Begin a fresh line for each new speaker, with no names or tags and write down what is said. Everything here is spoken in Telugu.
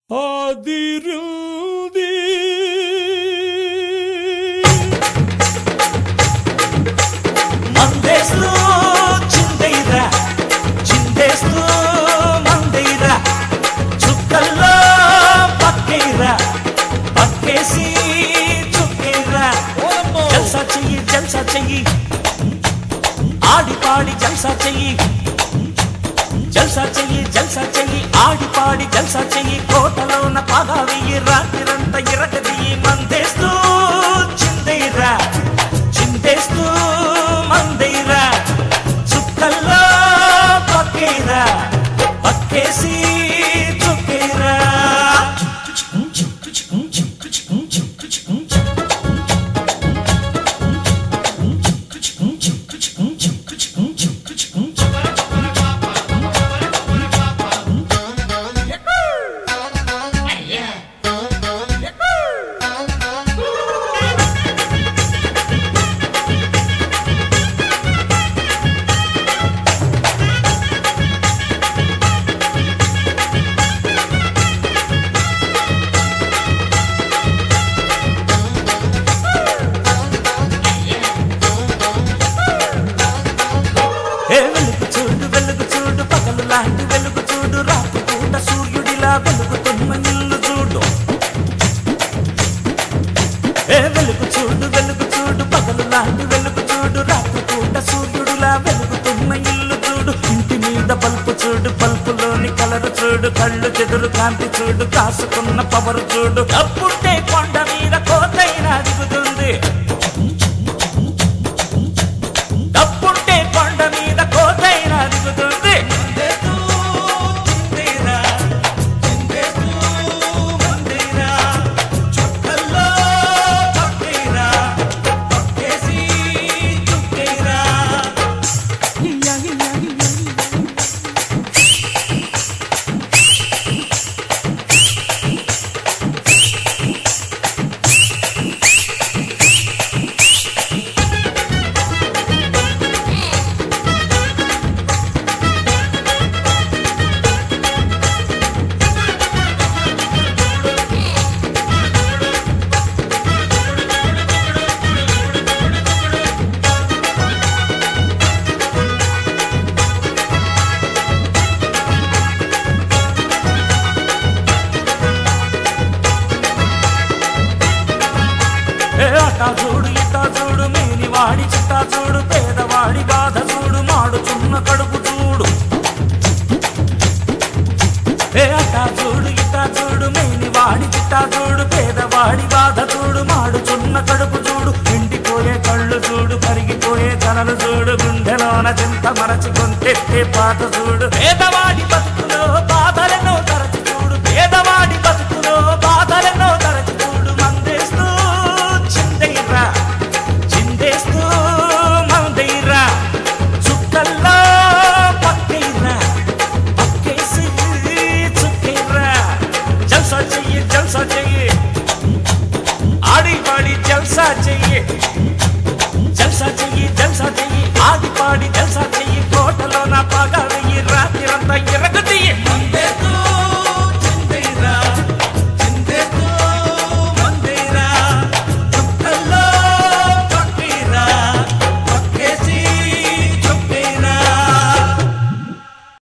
ఆదిరుంది
మందేస్తూ చిందైరా చిందేస్తూ మందైరా చుక్కల్లో పక్కైరా పక్కేసి చుక్కైరా జల్సా చెయ్యి జల్సా చెయ్యి ఆడి పాడి జల్సా చెయ్యి జల్సా చెయ్యి జల్సా చెయ్యి ఆడి పాడి జల్సా చెయ్యి కోటలోన పగా వెయ్యి రాత్రిరంతా ఇరగది మందేస్తూ చిందైరా చిందేస్తూ మందైరా చుక్కల్లో పక్కేరా పక్కేసి చుక్కేరా ఏ వెలుగు చూడు వెలుగు చూడు పగలు లాంటి వెలుగు చూడు రాత్రి పూట సూర్యుడిలా వెలుగుతున్న ఇల్లు చూడు ఏ వెలుగు చూడు వెలుగు చూడు పగలు లాంటి వెలుగు చూడు రాత్రి పూట సూర్యుడిలా వెలుగుతున్న ఇల్లు చూడు ఇంటి మీద పల్పు చూడు పల్పులోని కలరు చూడు కళ్ళు చెదురు కాంతి చూడు కాసుకున్న పవరు చూడు అప్పుంటే కొండ మీద కోతైనా దిగుతుంది డప్పుంటే కొండ మీద కోతైనా దిగుతుంది చిందేరా, చిందేస్తూ మందేరా, చుక్కల్లో పక్కేరా, పక్కేసి చుక్కేరా. ఏ అటా చూడు ఇటా చూడు మేని వాడి చిట్టా చూడు పేదవాడి బాధ చూడు మాడుచున్న కడుపు చూడు ఏ అటా చూడు ఇటా చూడు మేని వాడి చిట్టా చూడు పేదవాడి బాధ చూడు మాడుచున్న కడుపు చూడు ఎండిపోయే కళ్ళు చూడు కరిగిపోయే కలలు చూడు గుండెలోన చింత మరచి కొంతెత్తే పాత చూడు పేదవాడి బతుకు